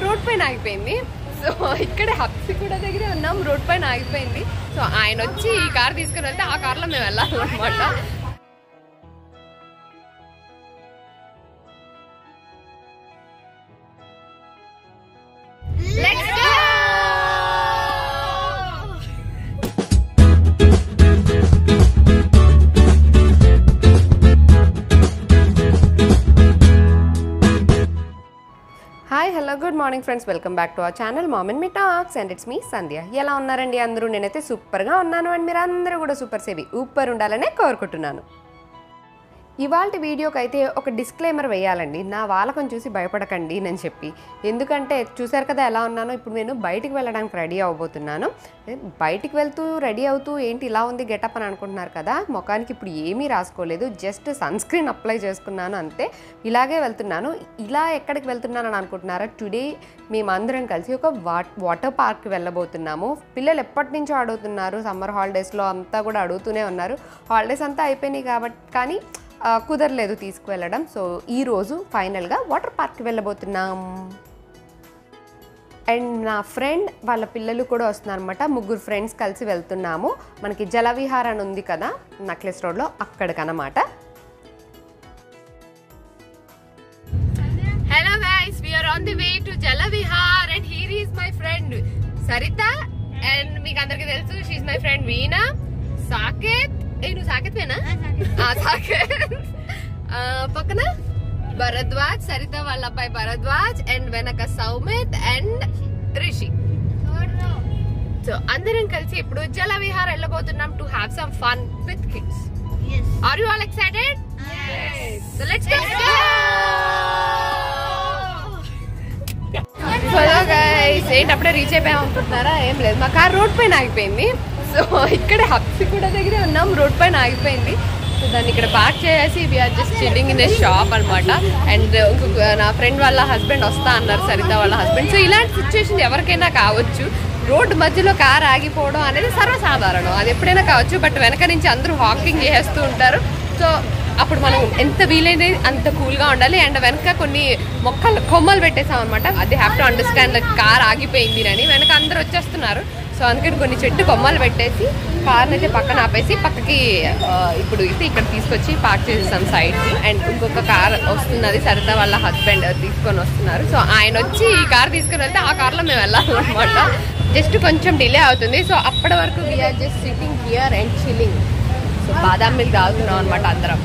Road పైన ఆగిపోయింది so ఇక్కడ హబ్సి కూడా దగ్గరే ఉన్నాం రోడ్ పైన ఆగిపోయింది సో ఆయన వచ్చి ఈ కార్ తీసుకుని వెళ్తే ఆ కార్లో మేము వెళ్ళాలన్నమాట Let's go! Hi hello good morning friends welcome back to our channel mom and me talks and it's me Sandhya ఎలా ఉన్నారండి అందరూ నేనైతే సూపర్గా ఉన్నాను అండ్ మీరు అందరూ కూడా సూపర్ సేవి ఊపర్ ఉండాలనే కోరుకుంటున్నాను ఇవాళ వీడియోకి అయితే ఒక డిస్క్లైమర్ వేయాలండి నా వాళ్ళకం చూసి భయపడకండి నేను చెప్పి ఎందుకంటే చూశారు కదా ఎలా ఉన్నానో ఇప్పుడు నేను బయటికి వెళ్ళడానికి రెడీ అవ్వబోతున్నాను బయటికి వెళ్తూ రెడీ అవుతూ ఏంటి ఇలా ఉంది గెటప్ అని అనుకుంటున్నారు కదా ముఖానికి ఇప్పుడు ఏమీ రాసుకోలేదు జస్ట్ సన్ స్క్రీన్ అప్లై చేసుకున్నాను అంతే ఇలాగే వెళ్తున్నాను ఇలా ఎక్కడికి వెళ్తున్నాను అని అనుకుంటున్నారా టుడే మేమందరం కలిసి ఒక వాట్ వాటర్ పార్క్ వెళ్ళబోతున్నాము పిల్లలు ఎప్పటి నుంచో అడుగుతున్నారు సమ్మర్ హాలిడేస్లో అంతా కూడా అడుగుతూనే ఉన్నారు హాలిడేస్ అంతా అయిపోయినాయి కాబట్టి కానీ ఆ, కుదరలేదు తీసుకువెళ్ళడం సో ఈరోజు ఫైనల్గా వాటర్ పార్క్కి వెళ్ళబోతున్నాం అండ్ నా ఫ్రెండ్ వాళ్ళ పిల్లలు కూడా వస్తున్నారు అనమాట ముగ్గురు ఫ్రెండ్స్ కలిసి వెళ్తున్నాము మనకి జలవిహార్ అని ఉంది కదా నక్లెస్ రోడ్లో అక్కడికనమాట hello guys we are on the way to Jalavihar and here is my friend Saritha and మీకు అందరికి తెలుసు she is my friend Veena Saketh ఏ నువ్వు సాకేత్ వేనా ఆ, సాకేత్ ఆ, పక్కన భరద్వాజ్ సరిత వాళ్ళ అబ్బాయి భరద్వాజ్ అండ్ వెనక సౌమిత్ అండ్ రిషి సో అందరం కలిసి ఇప్పుడు జలవిహార్ వెళ్ళబోతున్నాం to have some fun with kids are you all excited so let's hello guys ఏంటి అప్పుడే రీచ్ అయిపోయాం అనుకుంటున్నారా ఏం లేదు మా కార్ రోడ్ పైన ఆగిపోయింది సో ఇక్కడే హబ్సి కూడా దగ్గరే ఉన్నాం రోడ్ పైన ఆగిపోయింది సో దాన్ని ఇక్కడ పార్క్ చేసి we are just chilling in a shop అనమాట అండ్ ఇంకొక నా ఫ్రెండ్ వాళ్ళ హస్బెండ్ వస్తా అన్నారు సరిత వాళ్ళ హస్బెండ్ సో ఇలాంటి సిచ్యువేషన్ ఎవరికైనా కావచ్చు రోడ్డు మధ్యలో కార్ ఆగిపోవడం అనేది సర్వసాధారణం అది ఎప్పుడైనా కావచ్చు బట్ వెనక నుంచి అందరూ హాకింగ్ చేస్తూ ఉంటారు సో అప్పుడు మనం ఎంత వీలైతే అంత కూల్గా ఉండాలి అండ్ వెనక కొన్ని మొక్కలు కొమ్మలు పెట్టేసాం అనమాట అది హ్యావ్ టు అండర్స్టాండ్ కార్ ఆగిపోయింది అని వెనక అందరూ వచ్చేస్తున్నారు సో అందుకని కొన్ని చెట్టు కొమ్మలు పెట్టేసి కార్ని అయితే పక్కన ఆపేసి పక్కకి ఆ, ఇప్పుడు అయితే ఇక్కడ తీసుకొచ్చి పార్క్ చేసేసాం సైడ్ కి అండ్ ఇంకొక కార్ వస్తున్నది సరిత వాళ్ళ హస్బెండ్ తీసుకొని వస్తున్నారు సో ఆయన వచ్చి ఈ కార్ తీసుకొని వెళ్తే ఆ కార్లో మేము వెళ్ళాలన్నమాట జస్ట్ కొంచెం డిలే అవుతుంది సో అప్పటి వరకు we are just sitting here and chilling so బాదాం మిల్క్ తాగుతున్నాం అనమాట అందరం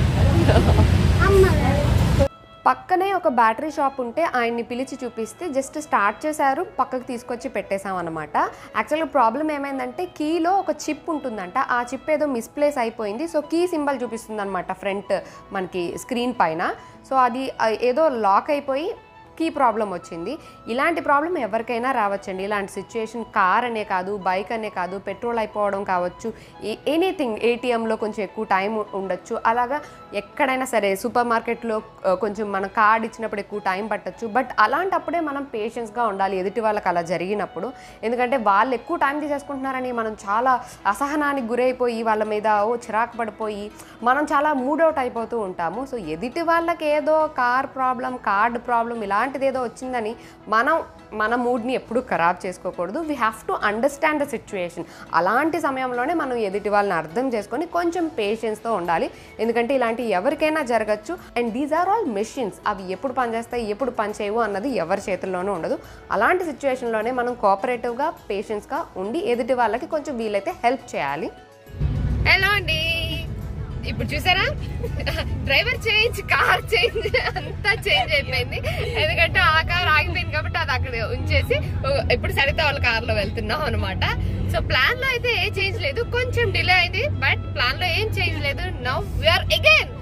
పక్కనే ఒక బ్యాటరీ షాప్ ఉంటే ఆయన్ని పిలిచి చూపిస్తే జస్ట్ స్టార్ట్ చేశారు పక్కకు తీసుకొచ్చి పెట్టేశాం అనమాట యాక్చువల్గా ప్రాబ్లం ఏమైందంటే కీలో ఒక చిప్ ఉంటుందంట ఆ చిప్ ఏదో మిస్ప్లేస్ అయిపోయింది సో కీ సింబల్ చూపిస్తుంది అనమాట ఫ్రంట్ మనకి స్క్రీన్ పైన సో అది ఆ, ఏదో లాక్ అయిపోయి కీ ప్రాబ్లం వచ్చింది ఇలాంటి ప్రాబ్లం ఎవరికైనా రావచ్చండి ఇలాంటి సిచ్యుయేషన్ కార్ అనే కాదు బైక్ అనే కాదు పెట్రోల్ అయిపోవడం కావచ్చు ఎనీథింగ్ ఏటీఎంలో కొంచెం ఎక్కువ టైం ఉండొచ్చు అలాగా ఎక్కడైనా సరే సూపర్ మార్కెట్లో ఆ, కొంచెం మన కార్డ్ ఇచ్చినప్పుడు ఎక్కువ టైం పట్టొచ్చు బట్ అలాంటప్పుడే మనం పేషెన్స్గా ఉండాలి ఎదుటి వాళ్ళకి అలా జరిగినప్పుడు ఎందుకంటే వాళ్ళు ఎక్కువ టైం తీసేసుకుంటున్నారని మనం చాలా అసహనానికి గురైపోయి వాళ్ళ మీద ఓ చిరాకు పడిపోయి మనం చాలా మూడ్ అవుట్ అయిపోతూ ఉంటాము సో ఎదుటి వాళ్ళకి ఏదో కార్ ప్రాబ్లం కార్డ్ ప్రాబ్లం ఇలాంటిది ఏదో వచ్చిందని మనం మన మూడ్ని ఎప్పుడూ ఖరాబ్ చేసుకోకూడదు we have to understand the situation అలాంటి సమయంలోనే మనం ఎదుటి వాళ్ళని అర్థం చేసుకొని కొంచెం పేషెన్స్తో ఉండాలి ఎందుకంటే ఇలాంటి ఎవరికైనా జరగచ్చు and these are all machines అవి ఎప్పుడు పనిచేస్తాయి ఎప్పుడు పనిచేయవు అన్నది ఎవరి చేతుల్లోనూ ఉండదు అలాంటి సిచ్యువేషన్లోనే మనం కోఆపరేటివ్గా పేషెన్స్గా ఉండి ఎదుటి వాళ్ళకి కొంచెం వీలైతే హెల్ప్ చేయాలి హలో అండి ఇప్పుడు చూసారా డ్రైవర్ చేంజ్ కార్ చేంజ్ అంతా చేంజ్ అయిపోయింది ఎందుకంటే ఆ కార్ ఆగిపోయింది కాబట్టి అది అక్కడ ఉంచేసి ఓ- ఇప్పుడు సరిత వాళ్ళ కార్ లో వెళ్తున్నాం అనమాట సో ప్లాన్ లో అయితే ఏ చేంజ్ లేదు కొంచెం డిలే అయింది బట్ ప్లాన్ లో ఏం చేంజ్ లేదు now we are again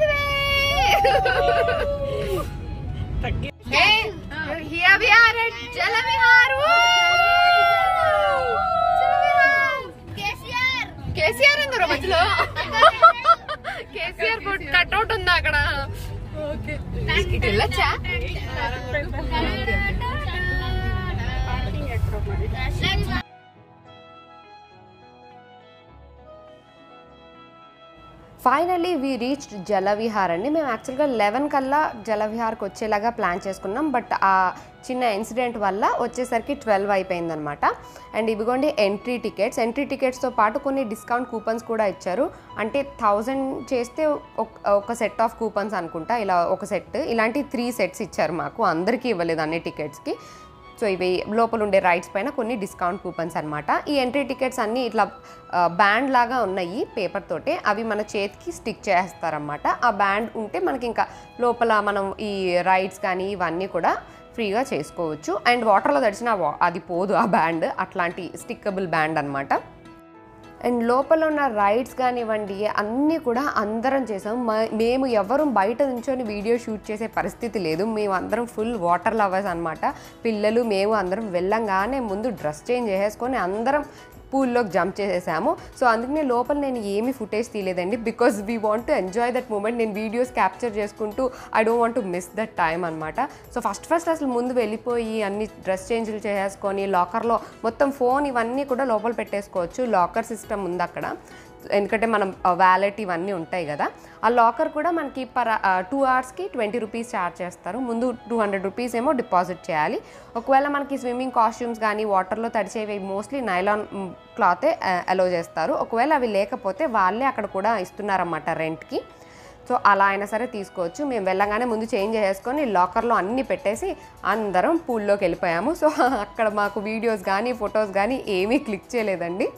here we are at Jalavihar KCR ఎందుకు మధ్యలో కేసీఆర్ ఫుడ్ కట్అవుట్ ఉందా అక్కడ ఓకే వెళ్ళొచ్చా ఫైనలీ వీ రీచ్ జలవిహార్ అండి మేము యాక్చువల్గా లెవెన్ కల్లా జలవిహార్కి వచ్చేలాగా ప్లాన్ చేసుకున్నాం బట్ ఆ చిన్న ఇన్సిడెంట్ వల్ల వచ్చేసరికి ట్వెల్వ్ అయిపోయిందనమాట అండ్ ఇవిగోండి ఎంట్రీ టికెట్స్ ఎంట్రీ టికెట్స్తో పాటు కొన్ని డిస్కౌంట్ కూపన్స్ కూడా ఇచ్చారు అంటే థౌజండ్ చేస్తే ఒక- ఒక సెట్ ఆఫ్ కూపన్స్ అనుకుంటా ఇలా ఒక సెట్ ఇలాంటి త్రీ సెట్స్ ఇచ్చారు మాకు అందరికీ ఇవ్వలేదు అన్ని టికెట్స్కి సో ఇవి లోపల ఉండే రైడ్స్ పైన కొన్ని డిస్కౌంట్ కూపన్స్ అనమాట ఈ ఎంట్రీ టికెట్స్ అన్నీ ఇట్లా బ్యాండ్ లాగా ఉన్నాయి పేపర్ తోటే అవి మన చేతికి స్టిక్ చేస్తారనమాట ఆ బ్యాండ్ ఉంటే మనకి ఇంకా లోపల మనం ఈ రైడ్స్ కానీ ఇవన్నీ కూడా ఫ్రీగా చేసుకోవచ్చు అండ్ వాటర్లో తడిచిన వా- అది పోదు ఆ బ్యాండ్ అట్లాంటి స్టిక్కబుల్ బ్యాండ్ అనమాట అండ్ లోపల ఉన్న రైడ్స్ కానివ్వండి అన్నీ కూడా అందరం చేసాం మ- మేము ఎవరు బయట నుంచొని వీడియో షూట్ చేసే పరిస్థితి లేదు మేము అందరం ఫుల్ వాటర్ లవర్స్ అనమాట పిల్లలు మేము అందరం వెళ్ళంగానే ముందు డ్రెస్ చేంజ్ చేసేసుకొని అందరం పూల్లోకి జంప్ చేసేసాము సో అందుకనే లోపల నేను ఏమీ ఫుటేజ్ తీయలేదండి because we want to enjoy that moment నేను వీడియోస్ క్యాప్చర్ చేసుకుంటూ I don't want to miss that time అనమాట సో ఫస్ట్ ఫస్ట్ అసలు ముందు వెళ్ళిపోయి అన్ని డ్రెస్ చేంజ్లు చేసేసుకొని లాకర్లో మొత్తం ఫోన్ ఇవన్నీ కూడా లోపల పెట్టేసుకోవచ్చు లాకర్ సిస్టమ్ ఉంది అక్కడ ఎందుకంటే మనం వ్యాలెట్ ఇవన్నీ ఉంటాయి కదా ఆ లాకర్ కూడా మనకి పర్ టూ అవర్స్కి ట్వంటీ రూపీస్ ఛార్జ్ చేస్తారు ముందు టూ హండ్రెడ్ రూపీస్ ఏమో డిపాజిట్ చేయాలి ఒకవేళ మనకి స్విమ్మింగ్ కాస్ట్యూమ్స్ కానీ వాటర్లో తడిచేవి మోస్ట్లీ నైలాన్ క్లాతే అలో చేస్తారు ఒకవేళ అవి లేకపోతే వాళ్ళే అక్కడ కూడా ఇస్తున్నారన్నమాట రెంట్కి సో అలా అయినా సరే తీసుకోవచ్చు మేము వెళ్ళగానే ముందు చేంజ్ చేసుకొని లాకర్లో అన్నీ పెట్టేసి అందరం పూల్లోకి వెళ్ళిపోయాము సో అక్కడ మాకు వీడియోస్ కానీ ఫొటోస్ కానీ ఏమీ క్లిక్ చేయలేదండి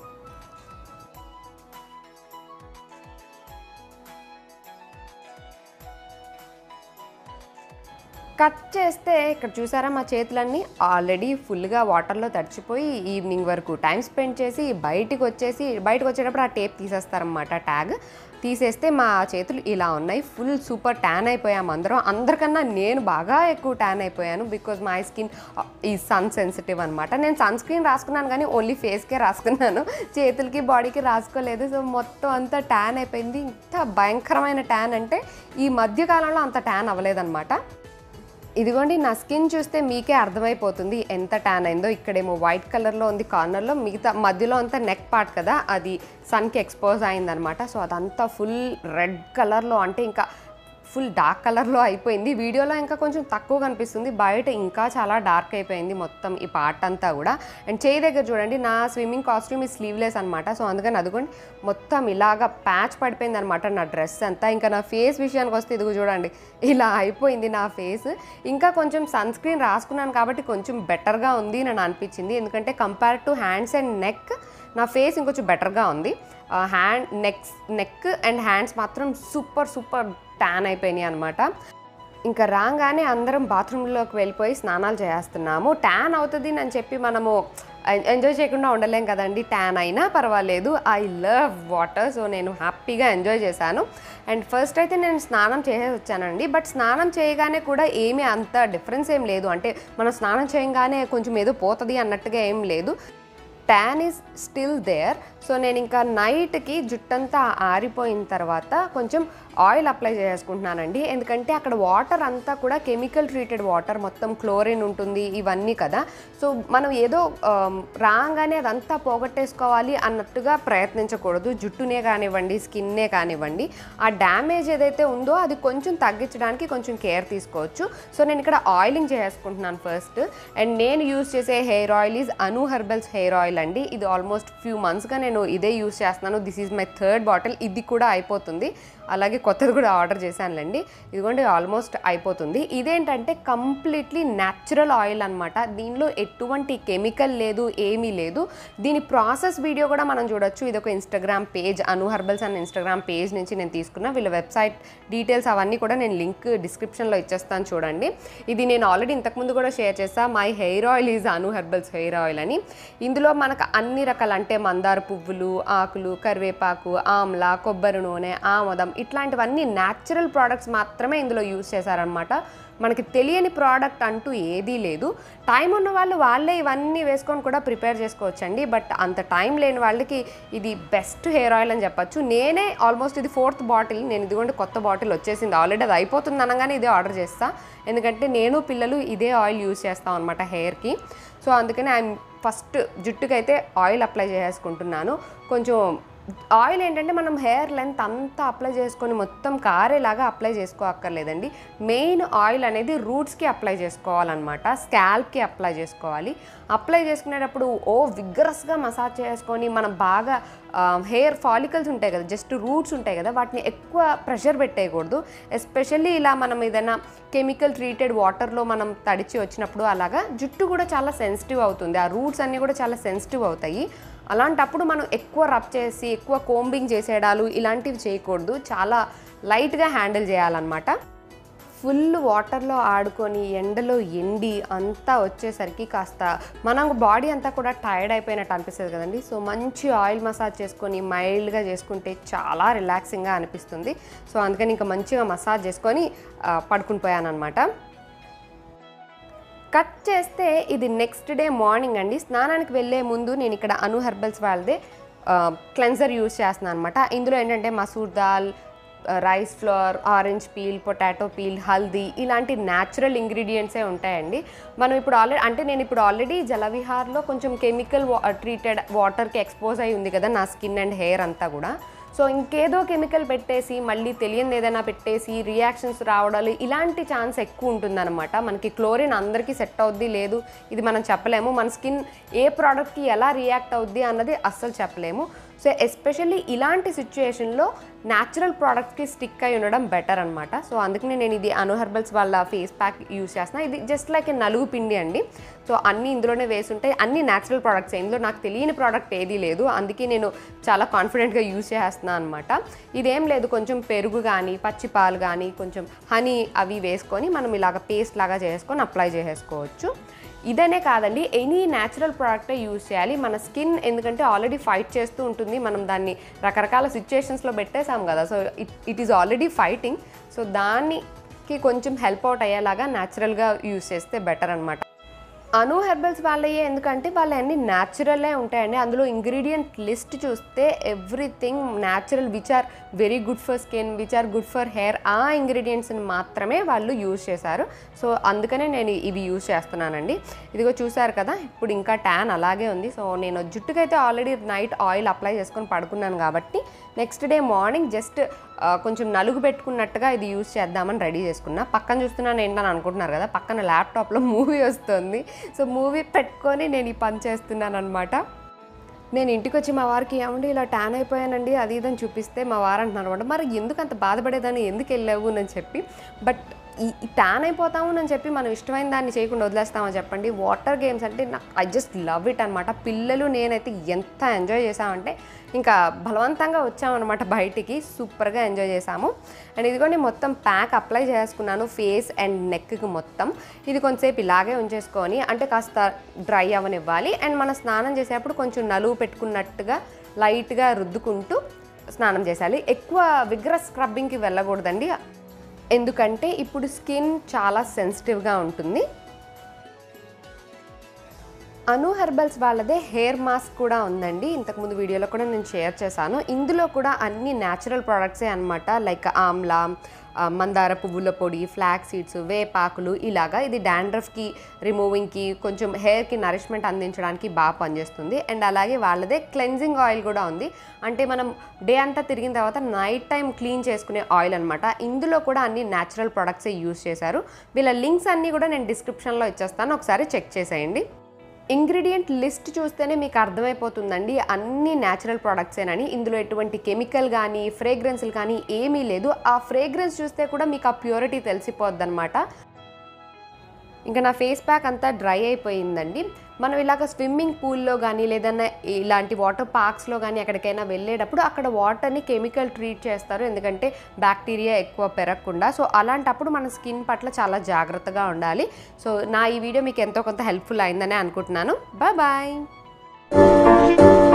కట్ చేస్తే ఇక్కడ చూసారా మా చేతులన్నీ ఆల్రెడీ ఫుల్గా వాటర్లో తడిచిపోయి ఈవినింగ్ వరకు టైం స్పెండ్ చేసి బయటికి వచ్చేసి బయటకు వచ్చేటప్పుడు ఆ టేప్ తీసేస్తారనమాట ట్యాగ్ తీసేస్తే మా చేతులు ఇలా ఉన్నాయి ఫుల్ సూపర్ ట్యాన్ అయిపోయాము అందరం అందరికన్నా నేను బాగా ఎక్కువ ట్యాన్ అయిపోయాను because my skin is sun sensitive అనమాట నేను సన్ స్క్రీన్ రాసుకున్నాను కానీ ఓన్లీ ఫేస్కే రాసుకున్నాను చేతులకి బాడీకి రాసుకోలేదు సో మొత్తం అంతా ట్యాన్ అయిపోయింది ఇంత భయంకరమైన ట్యాన్ అంటే ఈ మధ్యకాలంలో అంత ట్యాన్ అవ్వలేదన్నమాట ఇదిగోండి నా స్కిన్ చూస్తే మీకే అర్థమైపోతుంది ఎంత ట్యాన్ అయిందో ఇక్కడేమో వైట్ కలర్లో ఉంది కార్నర్లో మిగతా మధ్యలో అంతా నెక్ పార్ట్ కదా అది సన్కి ఎక్స్పోజ్ అయిందనమాట సో అదంతా ఫుల్ రెడ్ కలర్లో అంటే ఇంకా ఫుల్ డార్క్ కలర్లో అయిపోయింది వీడియోలో ఇంకా కొంచెం తక్కువ కనిపిస్తుంది బయట ఇంకా చాలా డార్క్ అయిపోయింది మొత్తం ఈ పార్ట్ అంతా కూడా అండ్ చేయి దగ్గర చూడండి నా స్విమ్మింగ్ కాస్ట్యూమ్ ఈ స్లీవ్లెస్ అనమాట సో అందుకని అదిగోండి మొత్తం ఇలాగా ప్యాచ్ పడిపోయింది అనమాట నా డ్రెస్ అంతా ఇంకా నా ఫేస్ విషయానికి వస్తే ఇదిగో చూడండి ఇలా అయిపోయింది నా ఫేస్ ఇంకా కొంచెం సన్ స్క్రీన్ రాసుకున్నాను కాబట్టి కొంచెం బెటర్గా ఉంది అని అనిపించింది ఎందుకంటే compare to hands and neck నా ఫేస్ ఇంకొంచెం బెటర్గా ఉంది hand necks neck and hands మాత్రం సూపర్ సూపర్ ట్యాన్ అయిపోయినాయి అనమాట ఇంకా రాగానే అందరం బాత్రూంలోకి వెళ్ళిపోయి స్నానాలు చేస్తున్నాము ట్యాన్ అవుతుంది అని చెప్పి మనము ఎన్- ఎంజాయ్ చేయకుండా ఉండలేం కదండి ట్యాన్ అయినా పర్వాలేదు ఐ లవ్ వాటర్ సో నేను హ్యాపీగా ఎంజాయ్ చేశాను అండ్ ఫస్ట్ అయితే నేను స్నానం చేసేసి వచ్చానండి బట్ స్నానం చేయగానే కూడా ఏమీ అంత డిఫరెన్స్ ఏం లేదు అంటే మనం స్నానం చేయగానే కొంచెం ఏదో పోతుంది అన్నట్టుగా ఏం లేదు tan is still there so నేను ఇంకా నైట్కి జుట్టంతా ఆరిపోయిన తర్వాత కొంచెం ఆయిల్ అప్లై చేసుకుంటున్నానండి ఎందుకంటే అక్కడ వాటర్ అంతా కూడా కెమికల్ ట్రీటెడ్ వాటర్ మొత్తం క్లోరిన్ ఉంటుంది ఇవన్నీ కదా సో మనం ఏదో ఆమ్, రాగానే అదంతా పోగొట్టేసుకోవాలి అన్నట్టుగా ప్రయత్నించకూడదు జుట్టునే కానివ్వండి స్కిన్నే కానివ్వండి ఆ డ్యామేజ్ ఏదైతే ఉందో అది కొంచెం తగ్గించడానికి కొంచెం కేర్ తీసుకోవచ్చు సో నేను ఇక్కడ ఆయిలింగ్ చేసుకుంటున్నాను ఫస్ట్ అండ్ నేను యూస్ చేసే hair oil is Anu herbals hair oil అండి ఇది ఆల్మోస్ట్ ఫ్యూ మంత్స్గా నేను ఇదే యూస్ చేస్తున్నాను this is my third bottle ఇది కూడా అయిపోతుంది అలాగే కొత్తది కూడా ఆర్డర్ చేశానులేండి ఇదిగోండి ఆల్మోస్ట్ అయిపోతుంది ఇదేంటంటే కంప్లీట్లీ న్యాచురల్ ఆయిల్ అనమాట దీనిలో ఎటువంటి కెమికల్ లేదు ఏమీ లేదు దీని ప్రాసెస్ వీడియో కూడా మనం చూడొచ్చు ఇది ఒక ఇన్స్టాగ్రామ్ పేజ్ అను హర్బల్స్ అన్న ఇన్స్టాగ్రామ్ పేజ్ నుంచి నేను తీసుకున్నా వీళ్ళ వెబ్సైట్ డీటెయిల్స్ అవన్నీ కూడా నేను లింక్ డిస్క్రిప్షన్లో ఇచ్చేస్తాను చూడండి ఇది నేను ఆల్రెడీ ఇంతకుముందు కూడా షేర్ చేసా my hair oil is Anu herbals hair oil అని ఇందులో మనకు అన్ని రకాల అంటే మందార పువ్వులు ఆకులు కరివేపాకు ఆమ్ల కొబ్బరి నూనె ఆమదం ఇట్లాంటివన్నీ న్యాచురల్ ప్రోడక్ట్స్ మాత్రమే ఇందులో యూస్ చేశారనమాట మనకి తెలియని ప్రోడక్ట్ అంటూ ఏదీ లేదు టైం ఉన్న వాళ్ళు వాళ్ళే ఇవన్నీ వేసుకొని కూడా ప్రిపేర్ చేసుకోవచ్చండి బట్ అంత టైం లేని వాళ్ళకి ఇది బెస్ట్ హెయిర్ ఆయిల్ అని చెప్పొచ్చు నేనే ఆల్మోస్ట్ ఇది ఫోర్త్ బాటిల్ నేను ఇదిగోండి కొత్త బాటిల్ వచ్చేసింది ఆల్రెడీ అది అయిపోతుంది అనగానే ఇదే ఆర్డర్ చేస్తా ఎందుకంటే నేను పిల్లలు ఇదే ఆయిల్ యూస్ చేస్తాం అనమాట హెయిర్కి సో అందుకని ఐఎమ్ ఫస్ట్ జుట్టుకైతే ఆయిల్ అప్లై చేసుకుంటున్నాను కొంచెం ఆయిల్ ఏంటంటే మనం హెయిర్ లెంత్ అంతా అప్లై చేసుకొని మొత్తం కారేలాగా అప్లై చేసుకోక్కర్లేదండి మెయిన్ ఆయిల్ అనేది రూట్స్కి అప్లై చేసుకోవాలన్నమాట స్కాల్ప్కి అప్లై చేసుకోవాలి అప్లై చేసుకునేటప్పుడు ఓ విగ్గరస్గా మసాజ్ చేసుకొని మనం బాగా హెయిర్ ఫాలికల్స్ ఉంటాయి కదా జస్ట్ రూట్స్ ఉంటాయి కదా వాటిని ఎక్కువ ప్రెషర్ పెట్టేయకూడదు ఎస్పెషల్లీ ఇలా మనం ఏదైనా కెమికల్ ట్రీటెడ్ వాటర్లో మనం తడిచి వచ్చినప్పుడు అలాగా జుట్టు కూడా చాలా సెన్సిటివ్ అవుతుంది ఆ రూట్స్ అన్నీ కూడా చాలా సెన్సిటివ్ అవుతాయి అలాంటప్పుడు మనం ఎక్కువ రబ్ చేసి ఎక్కువ కోంబింగ్ చేసేయడాలు ఇలాంటివి చేయకూడదు చాలా లైట్గా హ్యాండిల్ చేయాలన్నమాట ఫుల్ వాటర్లో ఆడుకొని ఎండలో ఎండి అంతా వచ్చేసరికి కాస్త మనం బాడీ అంతా కూడా టైర్డ్ అయిపోయినట్టు అనిపిస్తుంది కదండి సో మంచి ఆయిల్ మసాజ్ చేసుకొని మైల్డ్గా చేసుకుంటే చాలా రిలాక్సింగ్గా అనిపిస్తుంది సో అందుకని ఇంకా మంచిగా మసాజ్ చేసుకొని ఆ, పడుకుని పోయాను అనమాట కట్ చేస్తే ఇది నెక్స్ట్ డే మార్నింగ్ అండి స్నానానికి వెళ్ళే ముందు నేను ఇక్కడ అను హెర్బల్స్ వాళ్ళదే క్లెన్జర్ యూస్ చేస్తున్నాను అనమాట ఇందులో ఏంటంటే masoor dal rice flour orange peel potato peel haldi ఇలాంటి న్యాచురల్ ఇంగ్రీడియంట్సే ఉంటాయండి మనం ఇప్పుడు ఆల్రెడీ అంటే నేను ఇప్పుడు ఆల్రెడీ జలవిహార్లో కొంచెం కెమికల్ ట్రీటెడ్ వాటర్కి ఎక్స్పోజ్ అయి ఉంది కదా నా స్కిన్ అండ్ హెయిర్ అంతా కూడా సో ఇంకేదో కెమికల్ పెట్టేసి మళ్ళీ తెలియని ఏదైనా పెట్టేసి రియాక్షన్స్ రావడాలు ఇలాంటి ఛాన్స్ ఎక్కువ ఉంటుందన్నమాట మనకి క్లోరిన్ అందరికీ సెట్ అవుద్ది లేదు ఇది మనం చెప్పలేము మన స్కిన్ ఏ ప్రోడక్ట్కి ఎలా రియాక్ట్ అవుద్ది అన్నది అస్సలు చెప్పలేము సో ఎస్పెషల్లీ ఇలాంటి సిచ్యుయేషన్లో న్యాచురల్ ప్రోడక్ట్స్కి స్టిక్ అయి ఉండడం బెటర్ అనమాట సో అందుకని నేను ఇది అను హెర్బల్స్ వాళ్ళ ఫేస్ ప్యాక్ యూస్ చేస్తున్నా ఇది జస్ట్ లైక్ నలుగు పిండి అండి సో అన్నీ ఇందులోనే వేసి ఉంటాయి అన్ని న్యాచురల్ ప్రోడక్ట్స్ ఇందులో నాకు తెలియని ప్రోడక్ట్ ఏదీ లేదు అందుకే నేను చాలా కాన్ఫిడెంట్గా యూస్ చేస్తున్నాను అనమాట ఇదేం లేదు కొంచెం పెరుగు కానీ పచ్చి పాలు కానీ కొంచెం హనీ అవి వేసుకొని మనం ఇలాగ పేస్ట్ లాగా చేసుకొని అప్లై చేసేసుకోవచ్చు ఇదనే కాదండి ఎనీ న్యాచురల్ ప్రోడక్టే యూజ్ చేయాలి మన స్కిన్ ఎందుకంటే ఆల్రెడీ ఫైట్ చేస్తూ ఉంటుంది మనం దాన్ని రకరకాల సిచ్యుయేషన్స్లో పెట్టేసాం కదా so it it is already fighting so దానికి కొంచెం హెల్ప్ అవుట్ అయ్యేలాగా న్యాచురల్గా యూజ్ చేస్తే బెటర్ అనమాట అను హెర్బల్స్ వాళ్ళయ్యే ఎందుకంటే వాళ్ళు అన్ని న్యాచురలే ఉంటాయండి అందులో ఇంగ్రీడియంట్ లిస్ట్ చూస్తే everything natural which are very good for skin which are good for hair ఆ ఇంగ్రీడియంట్స్ని మాత్రమే వాళ్ళు యూజ్ చేశారు సో అందుకనే నేను ఇవి యూజ్ చేస్తున్నానండి ఇదిగో చూసారు కదా ఇప్పుడు ఇంకా ట్యాన్ అలాగే ఉంది సో నేను జుట్టుకైతే ఆల్రెడీ నైట్ ఆయిల్ అప్లై చేసుకొని పడుకున్నాను కాబట్టి నెక్స్ట్ డే మార్నింగ్ జస్ట్ కొంచెం నలుగు పెట్టుకున్నట్టుగా ఇది యూజ్ చేద్దామని రెడీ చేసుకున్నా పక్కన చూస్తున్నాను ఏంటని అనుకుంటున్నారు కదా పక్కన ల్యాప్టాప్లో మూవీ వస్తుంది సో మూవీ పెట్టుకొని నేను ఈ పని చేస్తున్నాను అనమాట నేను ఇంటికి వచ్చి మా వారికి ఏమండి ఇలా ట్యాన్ అయిపోయానండి అది ఇదని చూపిస్తే మా వారు అంటున్నారు అనమాట మరి ఎందుకు అంత బాధపడేదాన్ని ఎందుకు వెళ్ళావు అని చెప్పి బట్ ఈ ఈ ట్యాన్ అయిపోతాము అని చెప్పి మనం ఇష్టమైన దాన్ని చేయకుండా వదిలేస్తామని చెప్పండి వాటర్ గేమ్స్ అంటే నాకు ఐ జస్ట్ లవ్ ఇట్ అనమాట పిల్లలు నేనైతే ఎంత ఎంజాయ్ చేసామంటే ఇంకా బలవంతంగా వచ్చామన్నమాట బయటికి సూపర్గా ఎంజాయ్ చేసాము అండ్ ఇదిగోండి మొత్తం ప్యాక్ అప్లై చేసుకున్నాను ఫేస్ అండ్ నెక్కి మొత్తం ఇది కొంతసేపు ఇలాగే ఉంచేసుకొని అంటే కాస్త డ్రై అవనివ్వాలి అండ్ మనం స్నానం చేసేటప్పుడు కొంచెం నలువు పెట్టుకున్నట్టుగా లైట్గా రుద్దుకుంటూ స్నానం చేయాలి ఎక్కువ విగ్రస్ స్క్రబ్బింగ్కి వెళ్ళకూడదండి ఎందుకంటే ఇప్పుడు స్కిన్ చాలా సెన్సిటివ్గా ఉంటుంది అను హెర్బల్స్ వాళ్ళదే హెయిర్ మాస్క్ కూడా ఉందండి ఇంతకుముందు వీడియోలో కూడా నేను షేర్ చేశాను ఇందులో కూడా అన్ని న్యాచురల్ ప్రోడక్ట్సే అనమాట లైక్ ఆమ్లా ఆ, మందార పువ్వుల పొడి ఫ్లాక్ సీడ్స్ వేపాకులు ఇలాగా ఇది డాండ్రఫ్కి రిమూవింగ్కి కొంచెం హెయిర్కి నరిష్మెంట్ అందించడానికి బాగా పనిచేస్తుంది అండ్ అలాగే వాళ్ళదే క్లెన్జింగ్ ఆయిల్ కూడా ఉంది అంటే మనం డే అంతా తిరిగిన తర్వాత నైట్ టైం క్లీన్ చేసుకునే ఆయిల్ అనమాట ఇందులో కూడా అన్ని న్యాచురల్ ప్రొడక్ట్సే యూస్ చేశారు వీళ్ళ లింక్స్ అన్నీ కూడా నేను డిస్క్రిప్షన్లో ఇచ్చేస్తాను ఒకసారి చెక్ చేసేయండి ఇంగ్రీడియంట్ లిస్ట్ చూస్తేనే మీకు అర్థమైపోతుందండి అన్ని న్యాచురల్ ప్రోడక్ట్సేనని ఇందులో ఎటువంటి కెమికల్ కానీ ఫ్రేగ్రెన్స్లు కానీ ఏమీ లేదు ఆ ఫ్రేగ్రెన్స్ చూస్తే కూడా మీకు ఆ ప్యూరిటీ తెలిసిపోద్ది అనమాట ఇంకా నా ఫేస్ ప్యాక్ అంతా డ్రై అయిపోయిందండి మనం ఇలాగ స్విమ్మింగ్ పూల్లో కానీ లేదన్నా ఇలాంటి వాటర్ పార్క్స్లో కానీ ఎక్కడికైనా వెళ్ళేటప్పుడు అక్కడ వాటర్ని కెమికల్ ట్రీట్ చేస్తారు ఎందుకంటే బ్యాక్టీరియా ఎక్కువ పెరగకుండా సో అలాంటప్పుడు మన స్కిన్ పట్ల చాలా జాగ్రత్తగా ఉండాలి సో నా ఈ వీడియో మీకు ఎంతో కొంత హెల్ప్ఫుల్ అయిందనే అనుకుంటున్నాను బాయ్ బాయ్